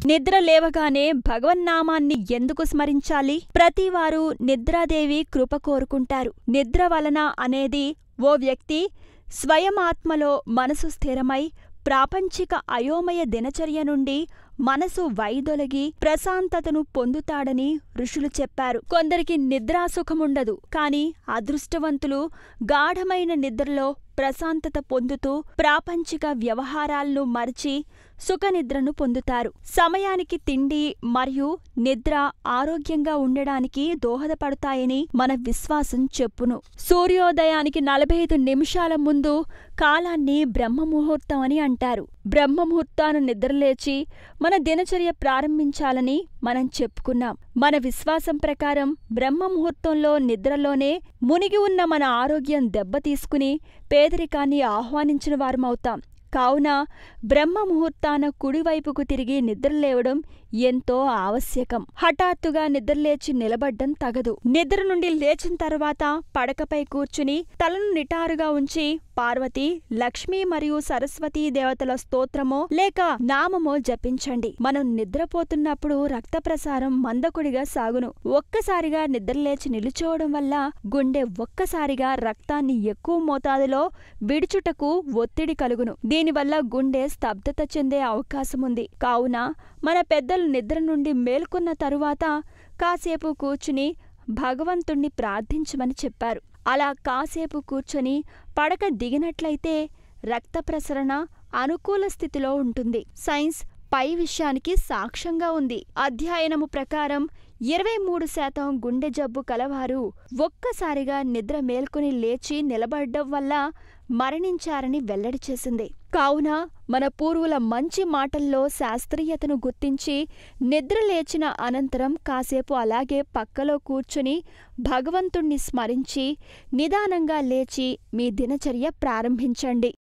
నిద్ర లేవగానే భగవన్నామాన్ని ఎందుకు స్మరించాలి ప్రతివారు నిద్రాదేవి కృప కోరుకుంటారు నిద్ర వలన అనేది ఓ వ్యక్తి స్వయమాత్మలో మనసు స్థిరమై ప్రాపంచిక అయోమయ దినచర్య నుండి మనసు వైదొలగి ప్రశాంతతను పొందుతాడని ఋషులు చెప్పారు కొందరికి నిద్రాసుఖముండదు కాని అదృష్టవంతులు గాఢమైన నిద్రలో ప్రశాంతత పొందుతూ ప్రాపంచిక వ్యవహారాలను మరిచి సుఖనిద్రను పొందుతారు సమయానికి తిండి మరియు నిద్ర ఆరోగ్యంగా ఉండడానికి దోహదపడతాయని మన విశ్వాసం చెప్పును సూర్యోదయానికి నలభై ఐదు నిమిషాల ముందు కాలాన్ని బ్రహ్మముహూర్తం అని అంటారు బ్రహ్మముహూర్తాన నిద్రలేచి మన దినచర్య ప్రారంభించాలని మనం చెప్పుకున్నాం మన విశ్వాసం ప్రకారం బ్రహ్మముహూర్తంలో నిద్రలోనే మునిగి ఉన్న మన ఆరోగ్యం దెబ్బతీసుకుని పేదరికాన్ని ఆహ్వానించిన వారమవుతాం కావున బ్రహ్మ ముహూర్తాన కుడివైపుకు తిరిగి నిద్రలేవడం ఎంతో ఆవశ్యకం హఠాత్తుగా నిద్రలేచి నిలబడ్డం తగదు నిద్ర నుండి లేచిన తర్వాత పడకపై కూర్చుని తలను నిటారుగా ఉంచి పార్వతి లక్ష్మీ మరియు సరస్వతీ దేవతల స్తోత్రమో లేక నామమో జపించండి మనం నిద్రపోతున్నప్పుడు రక్త ప్రసారం మందకుడిగా సాగును ఒక్కసారిగా నిద్రలేచి నిలుచోవడం వల్ల గుండె ఒక్కసారిగా రక్తాన్ని ఎక్కువ మోతాదులో విడుచుటకు ఒత్తిడి కలుగును దీనివల్ల గుండె స్తబ్దత చెందే అవకాశముంది కావున మన పెద్దలు నిద్ర నుండి మేల్కొన్న తరువాత కాసేపు కూర్చుని భగవంతుణ్ణి ప్రార్థించమని చెప్పారు అలా కాసేపు కూర్చొని పడక దిగినట్లయితే రక్త ప్రసరణ అనుకూల స్థితిలో ఉంటుంది సైన్స్ పై విషయానికి సాక్ష్యంగా ఉంది అధ్యయనము ప్రకారం ఇరవై మూడు శాతం గుండె జబ్బు కలవారు ఒక్కసారిగా నిద్ర మేల్కొని లేచి నిలబడ్డం వల్ల మరణించారని వెల్లడి చేసింది కావున మన పూర్వుల మంచి మాటల్లో శాస్త్రీయతను గుర్తించి నిద్ర లేచిన అనంతరం కాసేపు అలాగే పక్కలో కూర్చుని భగవంతుణ్ణి స్మరించి నిదానంగా లేచి మీ దినచర్య ప్రారంభించండి